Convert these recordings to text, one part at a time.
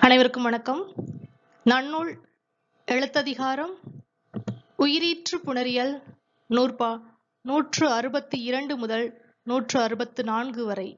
அனைவருக்கும் வணக்கம் நன்னூல் எழுத்ததிகாரம் உயிரீற்று புணரியல் நூற்பா நூற்று அறுபத்தி இரண்டு முதல் நூற்று அறுபத்து நான்கு வரை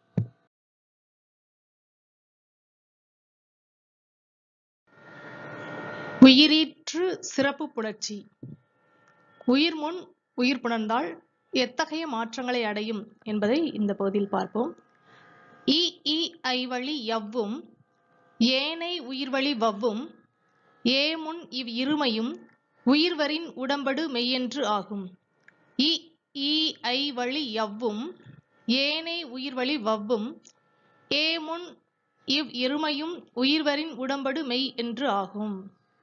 உயிரீற்று சிறப்பு புணர்ச்சி உயிர் முன் உயிர் புணர்ந்தால் எத்தகைய மாற்றங்களை அடையும் என்பதை இந்த பகுதியில் பார்ப்போம் இ இ ஐ வழி எவ்வும் ஏனை உயிர்வழி வவ்வும் ஏ முன் இவ் இருமையும் உயிர்வரின் உடம்படு மெய்யென்று ஆகும் இ ஈ ஐ வழி எவ்வும் ஏனை உயிர்வழி வவ்வும் ஏ முன் இவ் இருமையும் உயிர்வரின் உடம்படு மெய் என்று ஆகும்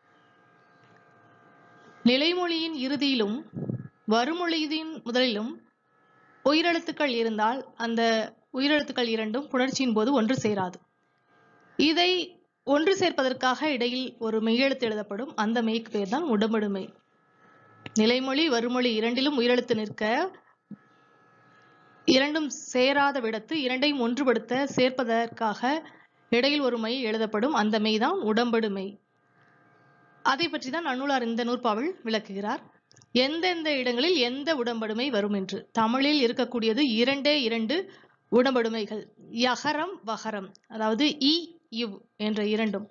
நிலைமொழியின் இறுதியிலும் வருமொழியின் முதலிலும் உயிரெழுத்துக்கள் இருந்தால் அந்த உயிரெழுத்துக்கள் இரண்டும் புணர்ச்சியின் போது ஒன்று சேராது இதை ஒன்று சேர்ப்பதற்காக இடையில் ஒரு மெய்யெழுத்து எழுதப்படும் அந்த மெய்க்கு பேர் தான் உடம்படுமை நிலைமொழி வருமொழி இரண்டிலும் உயிரெழுத்து நிற்க இரண்டும் சேராத விடத்து இரண்டையும் ஒன்றுபடுத்த சேர்ப்பதற்காக இடையில் ஒரு மெய் எழுதப்படும் அந்த மெய் தான் உடம்படுமை அதை பற்றி தான் நன்னூலார் இந்த நூற்பாவில் விளக்குகிறார் எந்தெந்த இடங்களில் எந்த உடம்படுமை வரும் என்று தமிழில் இருக்கக்கூடியது இரண்டே இரண்டு உடம்படுமைகள் யகரம் வகரம் அதாவது இ இவ் என்ற இரண்டும்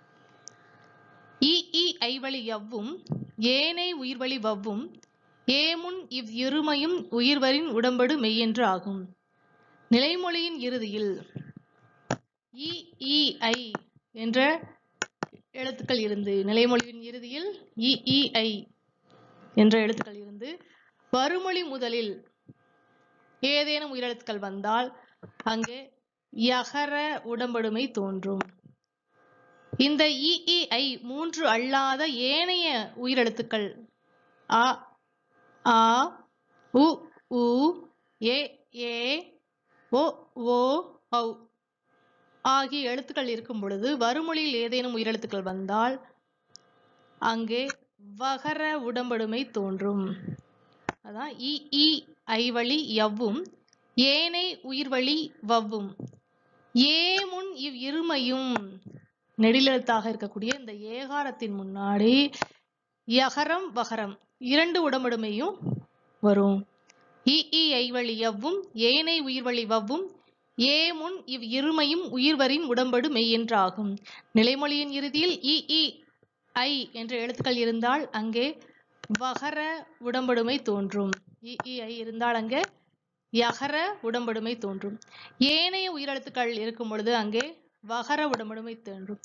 இ இ ஐவழி யவ்வும் ஏனை உயிர்வழி வவ்வும் ஏமுன் இவ் இருமையும் உயிர்வரின் உடம்படு மெய்யென்று ஆகும் நிலைமொழியின் இறுதியில் இ இ ஐ என்ற எழுத்துக்கள் இருந்து நிலைமொழியின் இறுதியில் இ இ ஐ என்ற எழுத்துக்கள் இருந்து வருமொழி முதலில் ஏதேனும் உயிரெழுத்துக்கள் வந்தால் அங்கே யகர உடம்படுமை தோன்றும் இந்த இ இ ஐ மூன்று அல்லாத ஏனைய உயிரெழுத்துக்கள் அ ஆ உ உ ஏ ஏ ஓ ஓ ஔ ஆகிய எழுத்துக்கள் இருக்கும் பொழுது வருமொழியில் ஏதேனும் உயிரெழுத்துக்கள் வந்தால் அங்கே வகர உடம்படுமை தோன்றும் அதான் இ இ ஐ வழி எவ்வும் ஏனை உயிர்வழி வவ்வும் ஏ முன் இவ் இருமையும் நெடிலெழுத்தாக இருக்கக்கூடிய இந்த ஏகாரத்தின் முன்னாடி யகரம் வகரம் இரண்டு உடம்படுமையும் வரும் இ இ ஐ வழி எவ்வும் ஏனை உயிர்வழி வவ்வும் ஏ முன் இவ் இருமையும் உயிர்வரின் உடம்படு மெய் என்றாகும் நிலைமொழியின் இறுதியில் இ இ ஐ என்ற எழுத்துக்கள் இருந்தால் அங்கே வகர உடம்படுமை தோன்றும் இ இ ஐ இருந்தால் அங்கே யகர உடம்படுமை தோன்றும் ஏனைய உயிரெழுத்துக்கள் இருக்கும் பொழுது அங்கே வகர உடம்படுமை தோன்றும்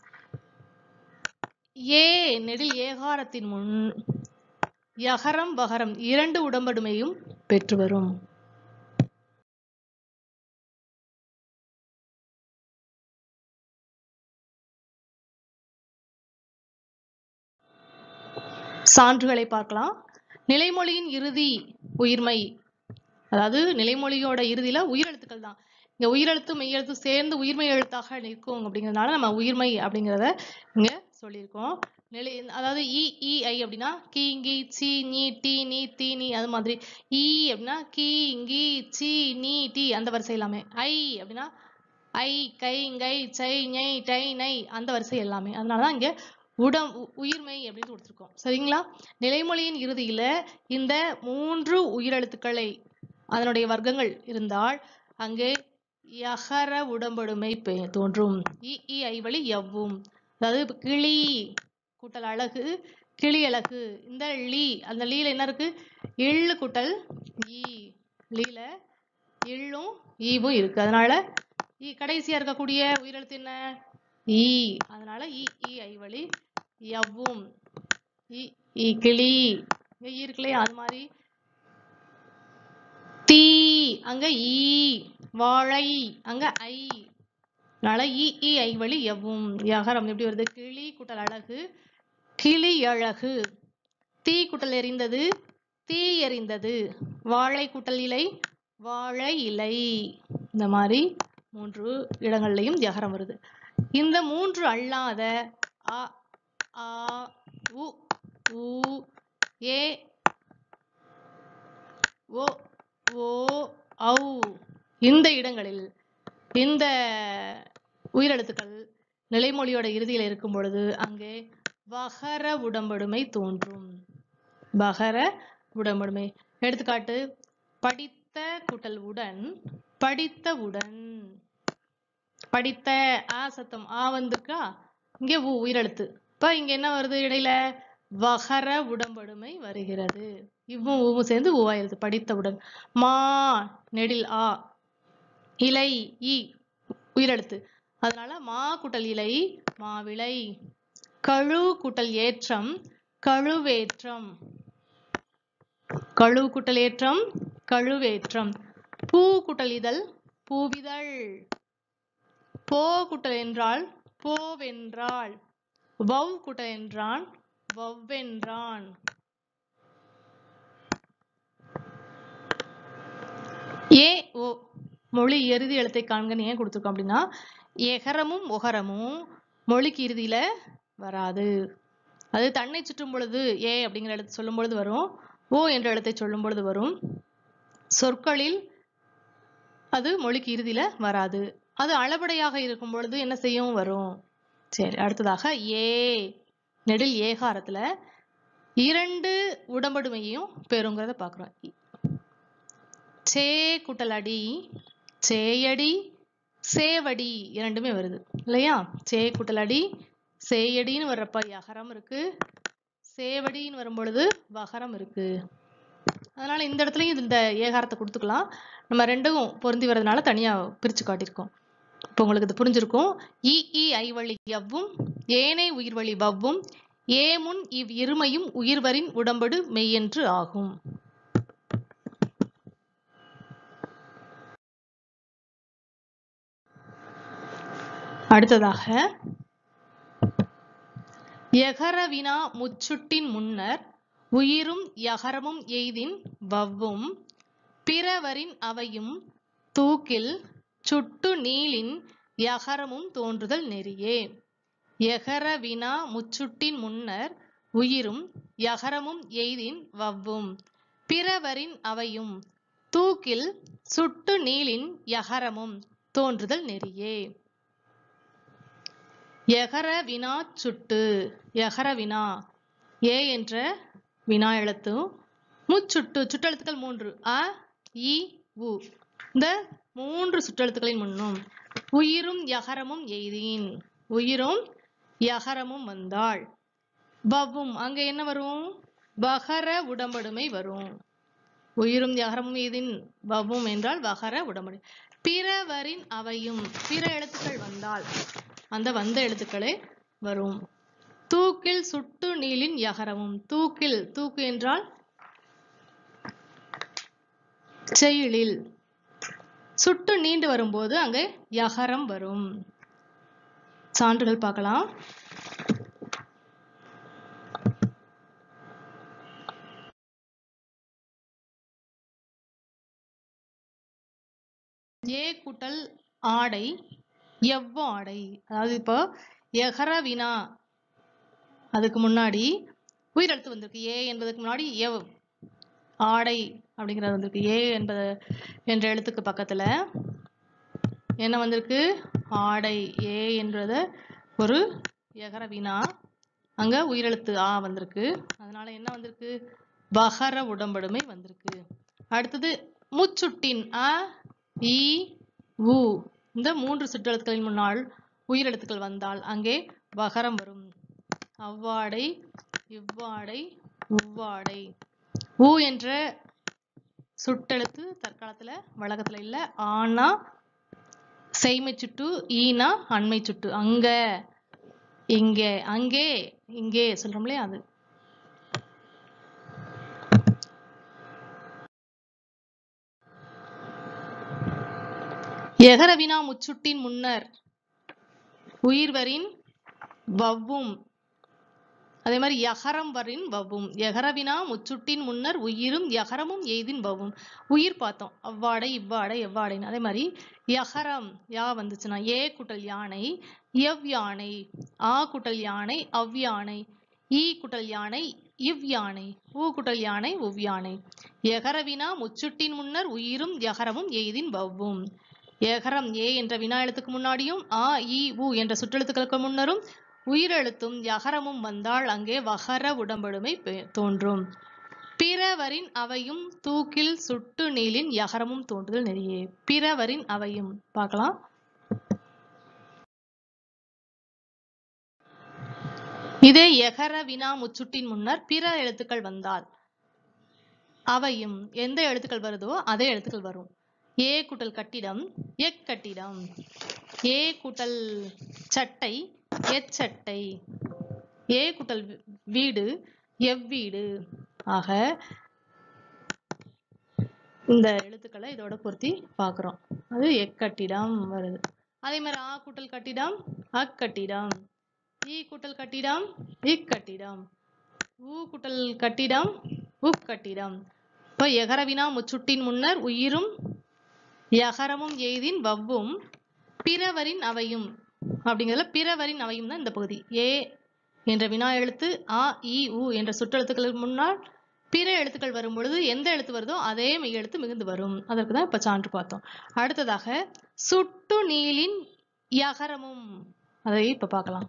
ஏ நெடில் ஏகாரத்தின் முன் யகரம் வகரம் இரண்டு உடம்படுமையும் பெற்று வரும் சான்றுகளை பார்க்கலாம் நிலைமொழியின் இறுதி உயிர்மை அதாவது நிலைமொழியோட இறுதியில உயிரெழுத்துக்கள் தான் இங்க உயிரெழுத்து மெய்யெழுத்து சேர்ந்து உயிர்மை எழுத்தாக நிற்கும் அப்படிங்கிறதுனால நம்ம உயிர்மை அப்படிங்கிறத இங்க சொல்லியிருக்கோம் நிலை அதாவது இ இ ஐ அப்படின்னா கி கி சி நீ டி நீ தி நீ அது மாதிரி இ அப்படின்னா கி கி சி நீ டி அந்த வரிசை எல்லாமே ஐ அப்படின்னா ஐ கை கை சை ñை டை நை அந்த வரிசை எல்லாமே அதனாலதான் இங்க உடம் உ- உயிர்மெய் அப்படின்னு கொடுத்துருக்கோம் சரிங்களா நிலைமொழியின் இறுதியில இந்த மூன்று உயிரெழுத்துக்களை அதனுடைய வர்க்கங்கள் இருந்தால் அங்கே யகர உடம்படுமை பெ- தோன்றும் இ இ ஐவழி எவ்வும் அதாவது இப்ப கிளி கூட்டல் அழகு கிளி அழகு இந்த லீ அந்த லீல என்ன இருக்கு எள்ளு கூட்டல் ஈ லீல எள்ளும் ஈவும் இருக்கு அதனால ஈ கடைசியா இருக்கக்கூடிய உயிரெழுத்து என்ன ஈ அதனால இ இ ஐவழி எவ்வும் இ இ கிளி இங்க ஈ இருக்கு இல்லையா அது மாதிரி தீ அங்க ஈ வாழை அங்க ஐ அதனால இ இ ஐ வழி எவ்வும் யகரம் எப்படி வருது கிளி குட்டல் அழகு கிளி அழகு தீ குட்டல் எரிந்தது தீ எரிந்தது வாழை குட்டல் இலை வாழை இலை இந்த மாதிரி மூன்று இடங்கள்லையும் யகரம் வருது இந்த மூன்று அல்லாத அ ஆ உ ஊ ஏ ஓ ஓ ஔ இந்த இடங்களில் இந்த உயிரெழுத்துக்கள் நிலைமொழியோட இறுதியில இருக்கும் பொழுது அங்கே வகர உடம்படுமை தோன்றும் வகர உடம்படுமை எடுத்துக்காட்டு படித்த கூட்டல் உடன் படித்தவுடன் படித்த ஆ சத்தம் ஆ வந்திருக்கா இங்கே உ உயிரெழுத்து இப்ப இங்க என்ன வருது இடையில வகர உடம்படுமை வருகிறது இவ்வும் ஊவும் சேர்ந்து ஊவாயிருது படித்தவுடன் மா நெடில் ஆ இலை இ உயிரெழுத்து அதனால மா கூட்டல் இலை மாவிளை கழு கூட்டல் ஏற்றம் கழுவேற்றம் கழு கூட்டல் ஏற்றம் கழுவேற்றம் பூ கூட்டல் இதழ் பூவிதழ் போ கூட்டல் என்றால் போவென்றாள் வவ் கூட்டல் என்றான் வவ்வென்றான் ஏ ஓ மொழி இறுதி எழுத்தை காண்கன்னு ஏன் கொடுத்துருக்கோம் அப்படின்னா எகரமும் ஒகரமும் மொழிக்கு இறுதியில வராது அது தன்னை சுற்றும் பொழுது ஏ அப்படிங்கிற எழுத்து சொல்லும் பொழுது வரும் ஓ என்ற எழுத்தை சொல்லும் பொழுது வரும் சொற்களில் அது மொழிக்கு இறுதியில வராது அது அளபடையாக இருக்கும் பொழுது என்ன செய்யும் வரும் சரி அடுத்ததாக ஏ நெடில் ஏகாரத்துல இரண்டு உடம்படுமையும் பெறுங்கிறத பார்க்குறோம் சே குட்டல் அடி சேயடி சேவடி இரண்டுமே வருது இல்லையா சே குட்டல் அடி சேயடின்னு வர்றப்ப யகரம் இருக்கு சேவடின்னு வரும் பொழுது வகரம் இருக்கு அதனால இந்த இடத்துலயும் இந்த ஏகாரத்தை கொடுத்துக்கலாம் நம்ம ரெண்டும் பொருந்தி வர்றதுனால தனியா பிரிச்சு காட்டியிருக்கோம் இப்போ உங்களுக்கு இது புரிஞ்சிருக்கும் இ இ ஐவழி எவ்வும் ஏனை உயிர்வழி வவ்வும் ஏமுன் இவ் இருமையும் உயிர்வரின் உடம்படு மெய்யென்று ஆகும் அடுத்ததாக எகர வினா முச்சுட்டின் முன்னர் உயிரும் யகரமும் எய்தின் வவ்வும் பிறவரின் அவையும் தூக்கில் சுட்டு நீளின் யகரமும் தோன்றுதல் நெறியே எகர வினா முச்சுட்டின் முன்னர் உயிரும் யகரமும் எய்தின் வவ்வும் பிறவரின் அவையும் தூக்கில் சுட்டு நீளின் யகரமும் தோன்றுதல் நெறியே எகர வினா சுட்டு எகர வினா ஏ என்ற வினா எழுத்தும் முச்சுட்டு சுட்டெழுத்துக்கள் மூன்று அ இ உ இந்த மூன்று சுற்றெழுத்துக்களின் முன்னும் உயிரும் யகரமும் எய்தீன் உயிரும் யகரமும் வந்தாள் வவ்வும் அங்க என்ன வரும் வகர உடம்படுமை வரும் உயிரும் யகரமும் எய்தின் வவ்வும் என்றால் வகர உடம்படு பிறவரின் அவையும் பிற எழுத்துக்கள் வந்தால் அந்த வந்த எழுத்துக்களே வரும் தூக்கில் சுட்டு நீளின் யகரமும் தூக்கில் தூக்கு என்றால் செயலில் சுட்டு நீண்டு வரும்போது அங்கே யகரம் வரும் சான்றுகள் பார்க்கலாம் ஏ கூட்டல் ஆடை எவ்வாடை அதாவது இப்போ எகர வினா அதுக்கு முன்னாடி உயிரெழுத்து வந்திருக்கு ஏ என்பதுக்கு முன்னாடி எவ் ஆடை அப்படிங்கிறது வந்திருக்கு ஏ என்பது என்ற எழுத்துக்கு பக்கத்துல என்ன வந்திருக்கு ஆடை ஏ என்றது ஒரு எகர வினா அங்க உயிரெழுத்து ஆ வந்திருக்கு அதனால என்ன வந்திருக்கு பகர உடம்படுமை வந்திருக்கு அடுத்தது முச்சுட்டின் அ இ உ இந்த மூன்று சுற்றெழுத்துக்களின் முன்னால் உயிரெழுத்துக்கள் வந்தால் அங்கே வகரம் வரும் அவ்வாடை இவ்வாடை உவ்வாடை ஊ என்ற சுட்டெழுத்து தற்காலத்துல வழக்கத்துல இல்ல ஆனா செய்மை சுட்டு ஈனா அண்மை சுட்டு அங்க இங்கே அங்கே இங்கே சொல்றோம் இல்லையா அது எகரவினா முச்சுட்டின் முன்னர் உயிர்வரின் வவ்வும் அதே மாதிரி யகரம் வரின் வவ்வும் எகரவினா முச்சுட்டின் முன்னர் உயிரும் யகரமும் எய்தின் வவ்வும் உயிர் பார்த்தோம் அவ்வாடை இவ்வாடை எவ்வாடைன்னு அதே மாதிரி யகரம் யா வந்துச்சுன்னா ஏ குட்டல் யானை எவ் யானை ஆ குட்டல் யானை அவ் யானை ஈ குட்டல் யானை இவ் யானை ஊ குட்டல் யானை உவ் யானை எகரவினா முச்சுட்டின் முன்னர் உயிரும் யகரமும் எய்தின் வவ்வும் எகரம் ஏ என்ற வினா எழுத்துக்கு முன்னாடியும் ஆ இ உ என்ற சுற்றெழுத்துக்களுக்கு முன்னரும் உயிரெழுத்தும் யகரமும் வந்தால் அங்கே வகர உடம்படுமை பெ- தோன்றும் பிறவரின் அவையும் தூக்கில் சுட்டு நீளின் யகரமும் தோன்றுதல் நெறியே பிறவரின் அவையும் பார்க்கலாம் இதே எகர வினா முச்சுட்டின் முன்னர் பிற எழுத்துக்கள் வந்தால் அவையும் எந்த எழுத்துக்கள் வருதோ அதே எழுத்துக்கள் வரும் ஏ கூட்டல் கட்டிடம் எக் கட்டிடம் ஏ கூட்டல் சட்டை எச்சட்டை ஏ கூட்டல் வீ- வீடு எவ்வீடு ஆக இந்த எழுத்துக்களை இதோட பொருத்தி பார்க்குறோம் அது எக்கட்டிடம் வருது அதே மாதிரி ஆ கூட்டல் கட்டிடம் அக்கட்டிடம் ஈ கூட்டல் கட்டிடம் இக்கட்டிடம் ஊ கூட்டல் கட்டிடம் உக்கட்டிடம் இப்போ எகரவினா முச்சுட்டின் முன்னர் உயிரும் யகரமும் எய்தின் வவ்வும் பிறவரின் அவையும் அப்படிங்கிறதுல பிறவரின் அவையும் தான் இந்த பகுதி ஏ என்ற வினா எழுத்து ஆ இ உ என்ற சுற்றெழுத்துக்களுக்கு முன்னால் பிற எழுத்துக்கள் வரும் பொழுது எந்த எழுத்து வருதோ அதே மெய் எழுத்து மிகுந்து வரும் அதற்கு தான் இப்ப சான்று பார்த்தோம் அடுத்ததாக சுட்டு நீளின் யகரமும் அதை இப்ப பார்க்கலாம்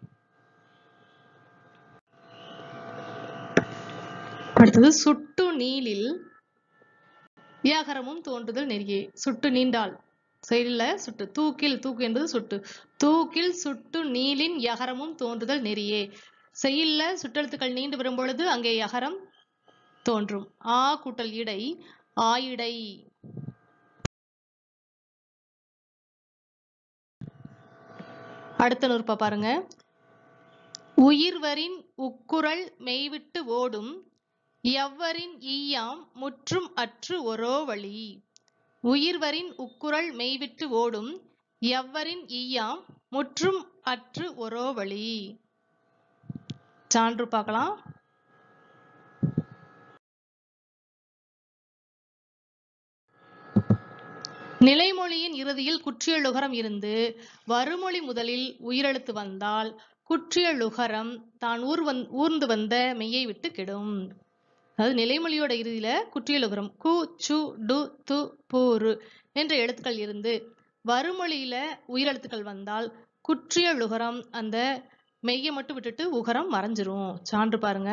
அடுத்தது சுட்டு நீளில் வியாகரமும் தோன்றுதல் நெறியே சுட்டு நீண்டால் செயலில் சுட்டு தூக்கில் தூக்கு என்பது சுட்டு தூக்கில் சுட்டு நீளின் யகரமும் தோன்றுதல் நெறியே செயல்ல சுற்றெழுத்துக்கள் நீண்டு வரும் பொழுது அங்கே யகரம் தோன்றும் ஆ கூட்டல் இடை ஆயிடை அடுத்த நூற்பா பாருங்க உயிர்வரின் உக்குரல் மெய்விட்டு ஓடும் எவ்வரின் ஈயாம் முற்றும் அற்று ஒரோ வழி உயிர்வரின் உக்குரல் மெய்விட்டு ஓடும் எவ்வரின் ஈயாம் முற்றும் அற்று ஒரோ வழி சான்று பார்க்கலாம் நிலைமொழியின் இறுதியில் குற்றியலுகரம் இருந்து வருமொழி முதலில் உயிரெழுத்து வந்தால் குற்றியலுகரம் தான் ஊர் வந் ஊர்ந்து வந்த மெய்யை விட்டு கெடும் அதாவது நிலைமொழியோட இறுதியில குற்றியலுகரம் கு சு டு து பூரு என்ற எழுத்துக்கள் இருந்து வருமொழியில உயிரெழுத்துக்கள் வந்தால் குற்றியலுகரம் அந்த மெய்யை மட்டும் விட்டுட்டு உகரம் மறைஞ்சிரும் சான்று பாருங்க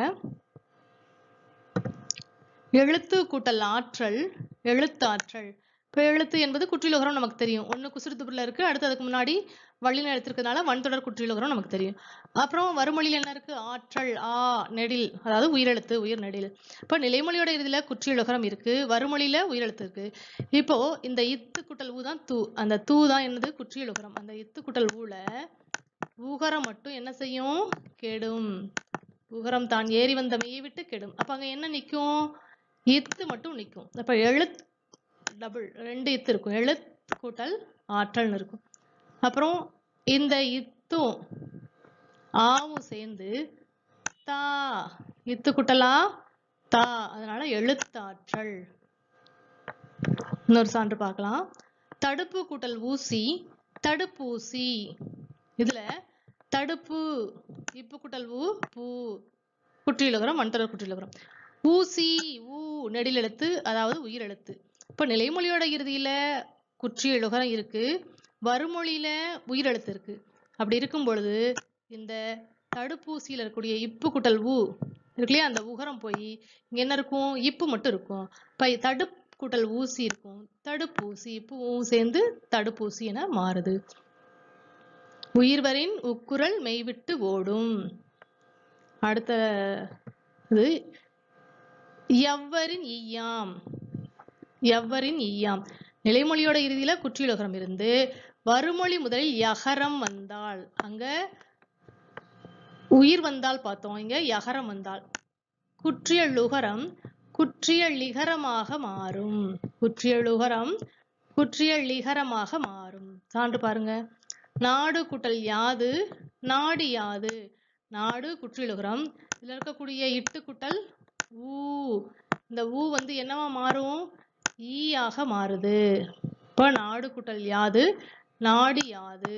எழுத்து கூட்டல் ஆற்றல் எழுத்தாற்றல் இப்போ எழுத்து என்பது குற்றியலுகரம் நமக்கு தெரியும் ஒன்று குசுறுத்துப்புல இருக்கு அடுத்து அதுக்கு முன்னாடி வள்ளின எடுத்திருக்கிறதுனால வன்தொடர் குற்றியலுகரம் நமக்கு தெரியும் அப்புறம் வறுமொழியில் என்ன இருக்கு ஆற்றல் ஆ நெடில் அதாவது உயிரெழுத்து உயிர் நெடில் இப்போ நிலைமொழியோட இறுதியில குற்றியலுகரம் இருக்கு வறுமொழியில உயிரெழுத்து இருக்கு இப்போ இந்த இத்து குட்டல் ஊ தான் தூ அந்த தூ தான் என்னது குற்றியலுகரம் அந்த இத்து குட்டல் ஊல ஊகரம் மட்டும் என்ன செய்யும் கெடும் உகரம் தான் ஏறி வந்த மெய்யை விட்டு கெடும் அப்ப அங்க என்ன நிக்கும் இத்து மட்டும் நிக்கும் அப்ப எழுத் டபுள் ரெண்டு இத்து இருக்கும் எழுத் கூட்டல் ஆற்றல்னு இருக்கும் அப்புறம் இந்த இத்தும் ஆவும் சேர்ந்து தா இத்து கூட்டலா தா அதனால எழுத்தாற்றல் இன்னொரு சான்று பார்க்கலாம் தடுப்பு கூட்டல் ஊசி தடுப்பூசி இதுல தடுப்பு இப்பு கூட்டல் ஊ பூ குற்றியலுகரம் வன்தொடர் குற்றியலுகரம் ஊசி ஊ நெடிலெழுத்து அதாவது உயிரெழுத்து இப்போ நிலைமொழியோட இறுதியில குற்றியலுகரம் இருக்கு வறுமொழியில உயிரெழுத்து இருக்கு அப்படி இருக்கும் பொழுது இந்த தடுப்பூசியில இருக்கக்கூடிய இப்பு குட்டல் ஊ இருக்கு இல்லையா அந்த உகரம் போய் இங்க என்ன இருக்கும் இப்பு மட்டும் இருக்கும் இப்ப தடுப் கூட்டல் ஊசி இருக்கும் தடுப்பூசி இப்பு ஊ சேர்ந்து தடுப்பூசி என மாறுது உயிர்வரின் உக்குரல் மெய்விட்டு ஓடும் அடுத்த இது எவ்வரின் ஈயாம் எவ்வரின் ஈயாம் நிலைமொழியோட இறுதியில குற்றியலுகரம் இருந்து வறுமொழி முதலில் யகரம் வந்தால் அங்க உயிர் வந்தால் பார்த்தோம் இங்க யகரம் வந்தால் குற்றியலுகரம் குற்றியலிகரமாக மாறும் குற்றியலுகரம் குற்றியலிகரமாக மாறும் சான்று பாருங்க நாடு கூட்டல் யாது நாடு யாது நாடு குற்றியலுகரம் இதுல இருக்கக்கூடிய இட்டு கூட்டல் ஊ இந்த ஊ வந்து என்னவா மாறும் ஈயாக மாறுது இப்போ நாடு கூட்டல் யாது நாடு யாது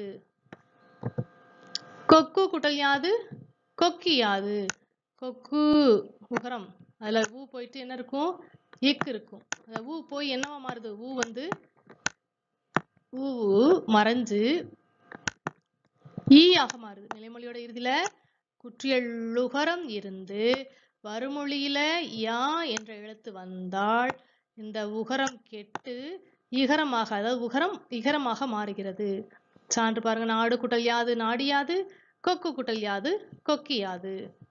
கொக்கு கூட்டல் யாது கொக்கி யாது கொக்கு உகரம் அதுல ஊ போயிட்டு என்ன இருக்கும் இக்கு இருக்கும் அந்த ஊ போய் என்னவா மாறுது ஊ வந்து ஊ மறைஞ்சு ஈ ஆக மாறுது நிலைமொழியோட இறுதியில குற்றியலுகரம் இருந்து வறுமொழியில யா என்ற எழுத்து வந்தால் இந்த உகரம் கெட்டு இகரமாக அதாவது உகரம் இகரமாக மாறுகிறது சான்று பாருங்க நாடு குட்டல் யாது நாடியாது கொக்கு குட்டல் யாது கொக்கியாது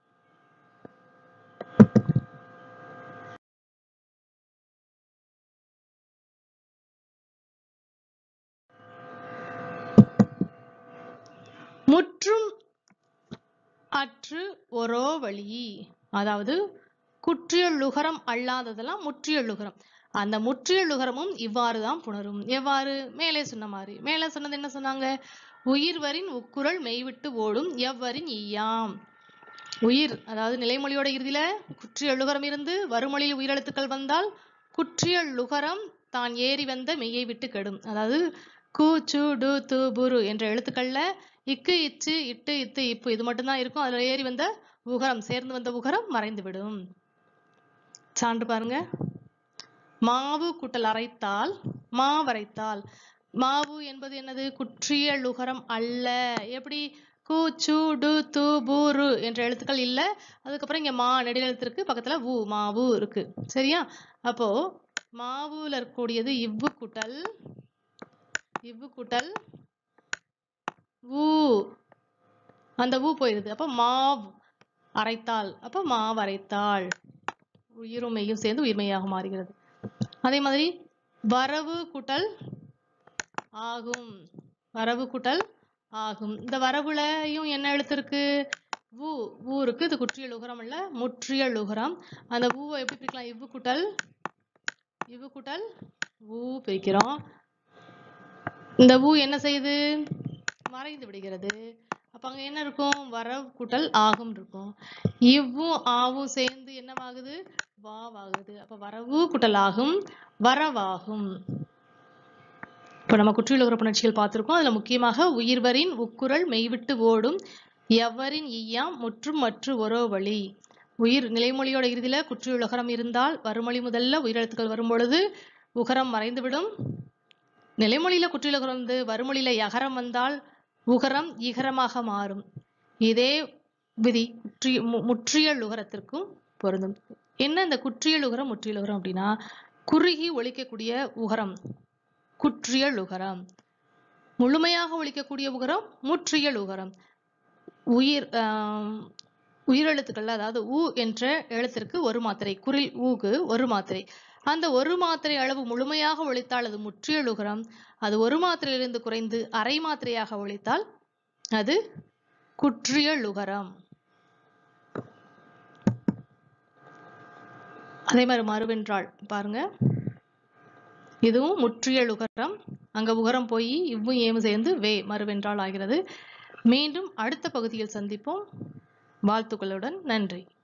முற்றும் அற்று ஒரோ வழி அதாவது குற்றியலுகரம் அல்லாததெல்லாம் முற்றியலுகரம் அந்த முற்றியலுகரமும் இவ்வாறு தான் புணரும் எவ்வாறு மேலே சொன்ன மாதிரி மேலே சொன்னது என்ன சொன்னாங்க உயிர்வரின் உக்குரல் மெய்விட்டு ஓடும் எவ்வரின் ஈயாம் உயிர் அதாவது நிலைமொழியோட இறுதியில குற்றியலுகரம் இருந்து வறுமொழியில் உயிரெழுத்துக்கள் வந்தால் குற்றியலுகரம் தான் ஏறி வந்த மெய்யை விட்டு கெடும் அதாவது கு சு டு து புரு என்ற எழுத்துக்கள்ல இக்கு இச்சு இட்டு இத்து இப்பு இது மட்டும்தான் இருக்கும் அதுல ஏறி வந்த உகரம் சேர்ந்து வந்த உகரம் மறைந்து விடும் சான்று பாருங்க மாவு கூட்டல் அரைத்தால் மாவரைத்தால் மாவு என்பது என்னது குற்றியலுகரம் அல்ல எப்படி கு சு டு து பு ரு என்ற எழுத்துக்கள் இல்ல அதுக்கப்புறம் இங்க மா நெடில் எழுத்து இருக்கு பக்கத்துல வு மாவு இருக்கு சரியா அப்போ மாவுல இருக்கக்கூடியது இவ்வு கூட்டல் இவ்வு கூட்டல் ஊ அந்த ஊ போயிருது அப்ப மாவ் அரைத்தாள் அப்ப மாவு அரைத்தாள் உயிரும் மெய்யும் சேர்ந்து உயிர்மெய்யாக மாறுகிறது அதே மாதிரி வரவு கூட்டல் ஆகும் வரவு கூட்டல் ஆகும் இந்த வரவுலயும் என்ன எழுத்து இருக்கு ஊ ஊ இருக்கு இது குற்றியல் உகரம் இல்ல முற்றியல் உகரம் அந்த ஊவை எப்படி பிரிக்கலாம் இவ்வு கூட்டல் இவ்வு கூட்டல் ஊ பிரிக்கிறோம் இந்த ஊ என்ன செய்யுது மறைந்து விடுகிறது அப்ப அங்க என்ன இருக்கும் வரவு கூட்டல் ஆகும் இருக்கும் இவ்வும் ஆவும் சேர்ந்து என்னவாகுது வாவாகுது அப்ப வரவு கூட்டல் ஆகும் வரவாகும் இப்ப நம்ம குற்றியலுகர புணர்ச்சிகள் பார்த்திருக்கோம் அதுல முக்கியமாக உயிர்வரின் உக்குரல் மெய்விட்டு ஓடும் எவ்வரின் ஈயாம் முற்றும் மற்று ஒரோ வழி உயிர் நிலைமொழியோட இறுதியில குற்றியுலகரம் இருந்தால் வறுமொழி முதல்ல உயிரெழுத்துக்கள் வரும் பொழுது உகரம் மறைந்துவிடும் நிலைமொழியில குற்றியலுகரம் வந்து வறுமொழியில யகரம் வந்தால் உகரம் இகரமாக மாறும் இதே விதி குற்றி மு- முற்றியல் உகரத்திற்கும் பொருந்தும் என்ன இந்த குற்றியல் உகரம் முற்றியல் உகரம் அப்படின்னா குறுகி ஒலிக்கக்கூடிய உகரம் குற்றியல் உகரம் முழுமையாக ஒலிக்கக்கூடிய உகரம் முற்றியல் உகரம் உயிர் ஆம், உயிரெழுத்துக்கள் அதாவது ஊ என்ற எழுத்திற்கு ஒரு மாத்திரை குரில் ஊக்கு ஒரு மாத்திரை அந்த ஒரு மாத்திரை அளவு முழுமையாக ஒலித்தால் அது முற்றியல் உகரம் அது ஒரு மாத்திரையிலிருந்து குறைந்து அரை மாத்திரையாக ஒலித்தால் அது குற்றியல் உகரம் அதே மாதிரி மறுவென்றாள் பாருங்க இதுவும் முற்றியல் உகரம் அங்க உகரம் போய் இவ்வும் ஏமும் சேர்ந்து வே மறுவென்றால் ஆகிறது மீண்டும் அடுத்த பகுதியில் சந்திப்போம் வாழ்த்துக்களுடன் நன்றி